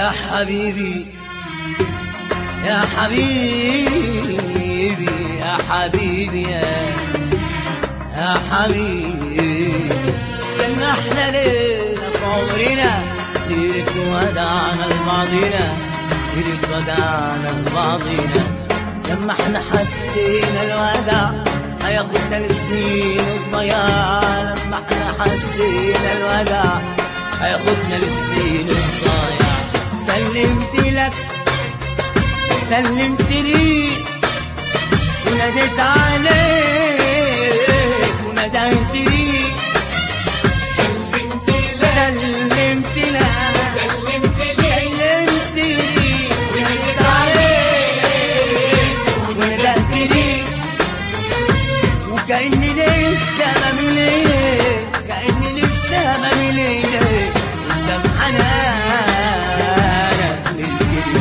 يا حبيبي يا حبيبي يا حبيبي يا يا حبيبي كان احلى ليلة في عمرنا ليلة ودعنا لبعضنا ليلة ودعنا لبعضنا لما احنا حسينا الوداع هياخدنا لسنين الضياع لما احنا حسينا الوداع هياخدنا لسنين الضياع سلمت لك سلمت لي وناديت عليك وندهت لي سلمت لك سلمت لك سلمت لي سلمت لي وناديت عليك وندهت لي وكأني لسه بمليك كأني لسه بمليك انت بحنانك للجري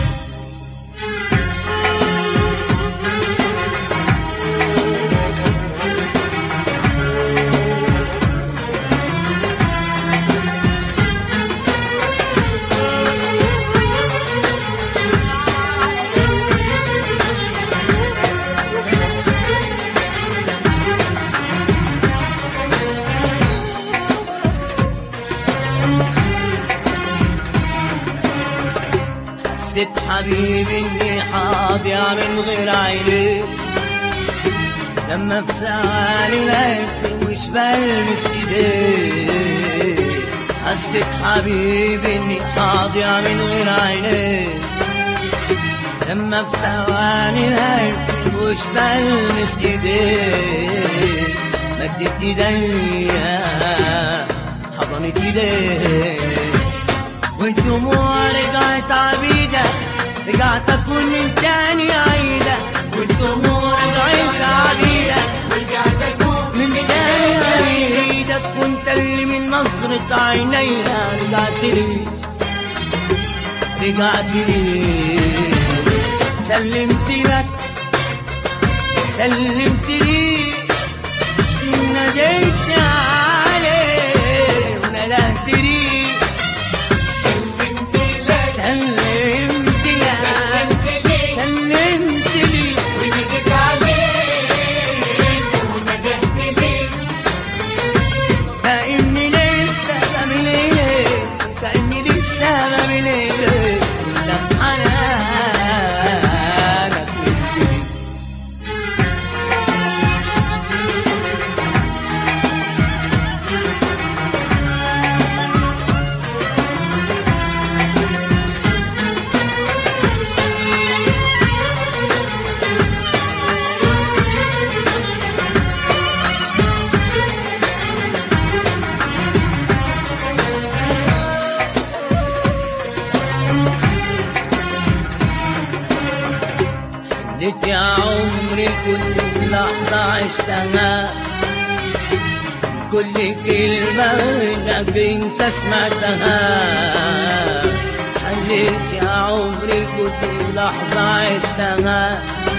حسيت حبيبي اني حاضية من غير عينيك لما في ثواني لقيتني مش بلمس ايديك حسيت حبيبي اني حاضية من غير عينيك لما في ثواني لقيتني مش بلمس ايديك مدت ايديا حضنت ايديك والدموع رجعت عبيدة رجعت أكون من تاني عيدة والدموع رجعت عبيدة ورجعت اكون من تاني عيدة كنت اللي من نظرة عينيها رجعت لي رجعت لي سلمت لك سلمت لي ناديت عليه وندهت لي سلمت لك سلمت لك سلمت لي سلمت لي وناديت عليك وندهت لي كأني لسه بعمل ايه كأني لسه بعمل ايه انت في حنانك قلت لي حنيت يا عمري كل لحظة عشتها كل كلمة منك انت سمعتها حنيت يا عمري كل لحظة عشتها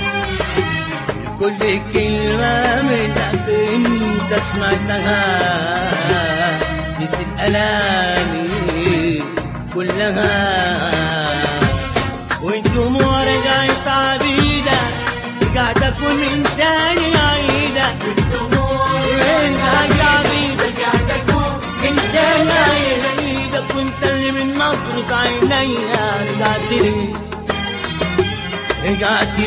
كل كلمة منك انت سمعتها نسيت ألامي كلها والدموع رجعت عبيدة رجعت أكون من تاني عيدة والدموع رجعت عبيدة رجعت اكون من تاني عيدة كنت اللي من نظرة عينيها رجعت لي رجعت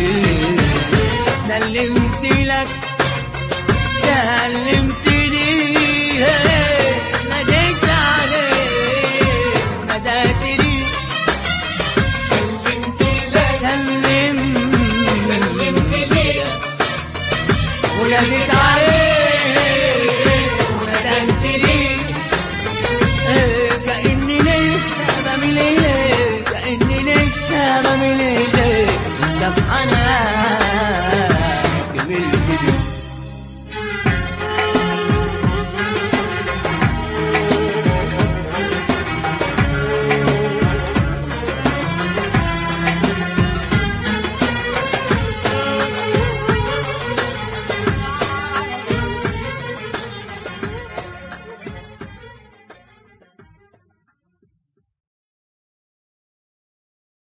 لي سلمت لك سلمت لي